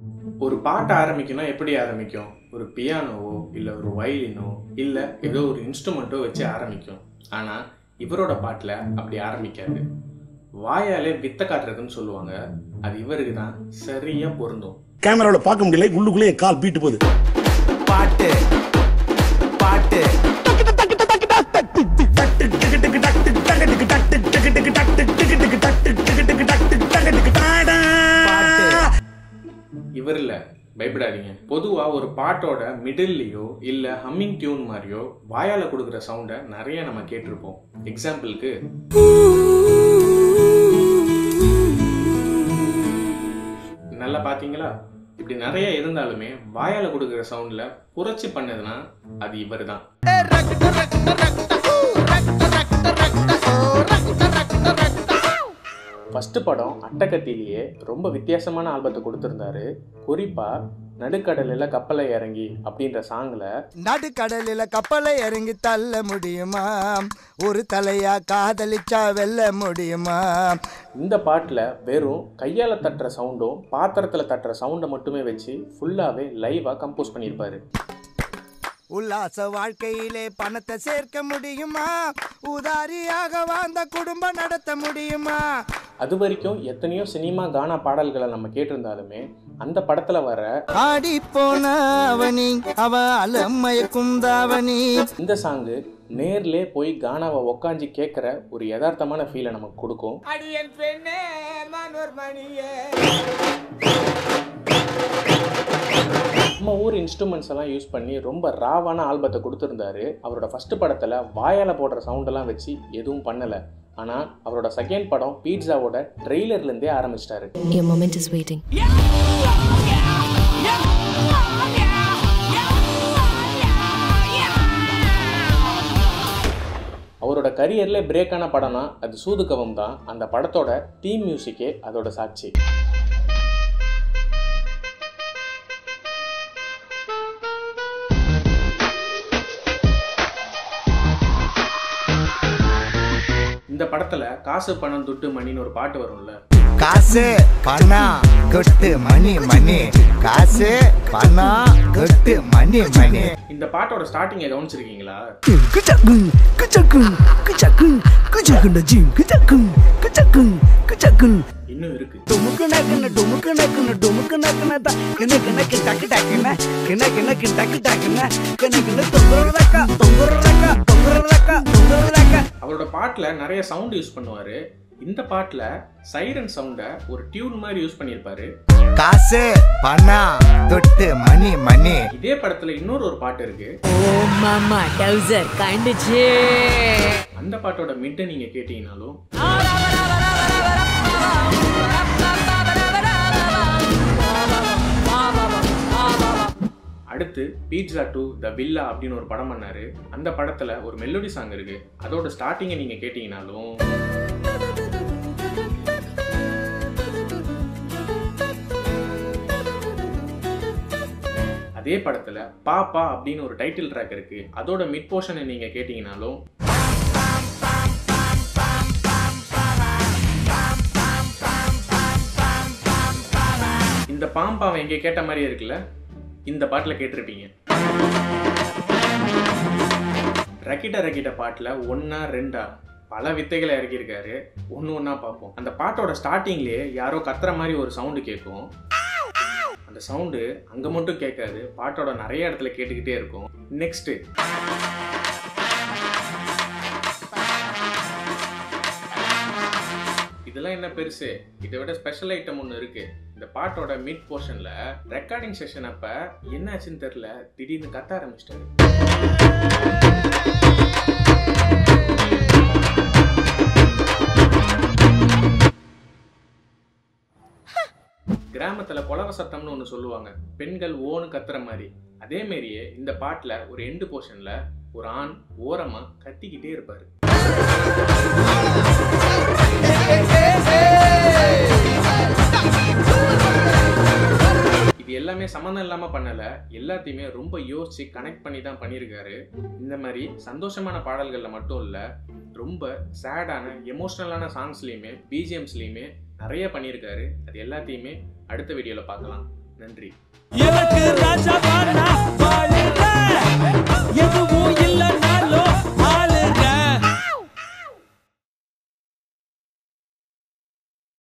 ஒரு பாட்டு ஆரம்பிக்கணும் எப்படி ஆரம்பிக்கும் ஒரு பியானோவோ இல்லை ஒரு வயலினோ இல்லை ஏதோ ஒரு இன்ஸ்ட்ருமெண்ட்டோ வச்சு ஆரம்பிக்கும் ஆனால் இவரோட பாட்டில் அப்படி ஆரம்பிக்காது வாயாலே வித்த காட்டுறதுன்னு சொல்லுவாங்க அது இவருக்கு தான் சரியாக பொருந்தும் கேமராவில் பார்க்க முடியல உள்ளுக்குள்ளே என் கால் பீட்டு போகுது பாட்டு பாட்டு இவர் இல்லை பயப்படாதீங்க பொதுவாக ஒரு பாட்டோட மிடில்லையோ இல்லை ஹம்மிங் டியூன் மாதிரியோ வாயால் கொடுக்குற சவுண்டை நிறைய நம்ம கேட்டிருப்போம் எக்ஸாம்பிளுக்கு நல்லா பார்த்தீங்களா இப்படி நிறைய இருந்தாலுமே வாயால் கொடுக்குற சவுண்டில் புரட்சி பண்ணதுன்னா அது இவர் தான் ஃபஸ்ட்டு படம் அட்டகத்திலேயே ரொம்ப வித்தியாசமான ஆல்பத்தை கொடுத்துருந்தாரு குறிப்பாக நடுக்கடலில் கப்பலை இறங்கி அப்படின்ற சாங்கில் நடுக்கடலில கப்பலை இறங்கி தள்ள முடியுமா ஒரு தலையா காதலிச்சா வெல்ல முடியுமா இந்த பாட்டில் வெறும் கையால் தட்டுற சவுண்டும் பாத்திரத்தில் தட்டுற சவுண்டை மட்டுமே வச்சு ஃபுல்லாகவே லைவாக கம்போஸ் பண்ணியிருப்பாரு உல்லாச வாழ்க்கையிலே பணத்தை சேர்க்க முடியுமா உதாரியாக வாழ்ந்த குடும்பம் நடத்த முடியுமா அது வரைக்கும் எத்தனையோ சினிமா கானா பாடல்களை நம்ம கேட்டிருந்தாலுமே அந்த படத்தில் வர ஆடி போன அவனி அவ அலமயக்கும் தாவணி இந்த சாங்கு நேர்லே போய் கானாவை உக்காஞ்சி கேட்குற ஒரு யதார்த்தமான ஃபீலை நமக்கு கொடுக்கும் அடியன் பெண்ணே மனோர்மணியே நம்ம ஊர் இன்ஸ்ட்ருமெண்ட்ஸ் எல்லாம் யூஸ் பண்ணி ரொம்ப ராவான ஆல்பத்தை கொடுத்துருந்தாரு அவரோட ஃபர்ஸ்ட் படத்தில் வாயால் போடுற சவுண்டெல்லாம் வச்சு எதுவும் பண்ணலை ஆனால் அவரோட செகண்ட் படம் பீட்சாவோட ட்ரெய்லர்லேருந்தே ஆரம்பிச்சிட்டாரு Your moment is waiting. அவரோட கரியரில் பிரேக் ஆன படம்னா அது சூதுகவம் தான் அந்த படத்தோட தீம் மியூசிக்கே அதோட சாட்சி இந்த படத்துல காசு பணம் துட்டு மணின்னு ஒரு பாட்டு வரும்ல காசு பணம் கொட்டு மணி மணி காசு பணம் கொட்டு மணி மணி இந்த பாட்டோட ஸ்டார்டிங்கை கவனிச்சிருக்கீங்களா குச்சக்கு குச்சக்கு குச்சக்கு குச்சக்குண்ட ஜீம் குச்சக்கு குச்சக்கு குச்சக்கு இன்னும் இருக்கு டுமுக்கு நக்குன டுமுக்கு நக்குன டுமுக்கு நக்குன தா கிண கிண கிட்டக்கு டக்குன கிண கிண கிட்டக்கு டக்குன கிண கிண தொங்குறதக்கா தொங்குறதக்கா தொங்குறதக்கா தொங்குறதக்கா அவரோட பாட்டில் நிறைய சவுண்ட் யூஸ் பண்ணுவார் இந்த பாட்டில் சைரன் சவுண்டை ஒரு டியூன் மாதிரி யூஸ் பண்ணியிருப்பாரு காசு பணம் தொட்டு மணி மணி இதே படத்தில் இன்னொரு ஒரு பாட்டு இருக்கு Oh, mama, Dowser, kinda அந்த பாட்டோட மிட்டை நீங்கள் கேட்டீங்கனாலும் அடுத்து பீட்சா டூ த வில்லா அப்படின்னு ஒரு படம் பண்ணாரு அந்த படத்துல ஒரு மெலோடி சாங் இருக்கு அதோட ஸ்டார்டிங்கை நீங்க கேட்டீங்கனாலும் அதே படத்துல பாப்பா அப்படின்னு ஒரு டைட்டில் ட்ராக் இருக்கு அதோட மிட் போர்ஷனை நீங்க கேட்டீங்கனாலும் இந்த பாம்பாவை எங்க கேட்ட மாதிரி இருக்குல்ல இந்த பாட்டில் கேட்டிருப்பீங்க ரக்கிட்ட ரக்கிட்ட பாட்டில் ஒன்றா ரெண்டா பல வித்தைகளை இறக்கியிருக்காரு ஒன்று ஒன்றா பார்ப்போம் அந்த பாட்டோட ஸ்டார்டிங்லேயே யாரோ கத்துற மாதிரி ஒரு சவுண்டு கேட்கும் அந்த சவுண்டு அங்கே மட்டும் கேட்காது பாட்டோட நிறைய இடத்துல கேட்டுக்கிட்டே இருக்கும் நெக்ஸ்ட்டு இதெல்லாம் என்ன பெருசு இதை விட ஸ்பெஷல் ஐட்டம் ஒன்று இருக்கு இந்த பாட்டோட மிட் போர்ஷன்ல ரெக்கார்டிங் செஷன் அப்ப என்னாச்சுன்னு தெரியல திடீர்னு கத்த ஆரம்பிச்சிட்டாரு கிராமத்துல குலவ சத்தம்னு ஒன்று சொல்லுவாங்க பெண்கள் ஓன்னு கத்துற மாதிரி அதே மாதிரியே இந்த பாட்டில் ஒரு எண்டு போர்ஷன்ல ஒரு ஆண் ஓரமா கத்திக்கிட்டே இருப்பாரு இது எல்லாமே சம்மந்தம் இல்லாம பண்ணல எல்லாத்தையுமே ரொம்ப யோசிச்சு கனெக்ட் பண்ணி தான் பண்ணியிருக்காரு இந்த மாதிரி சந்தோஷமான பாடல்கள்ல மட்டும் இல்ல ரொம்ப சேடான எமோஷ்னலான சாங்ஸ்லயுமே பிஜிஎம்ஸ்லயுமே நிறைய பண்ணியிருக்காரு அது எல்லாத்தையுமே அடுத்த வீடியோல பார்க்கலாம் நன்றி எனக்கு ராஜா வாழ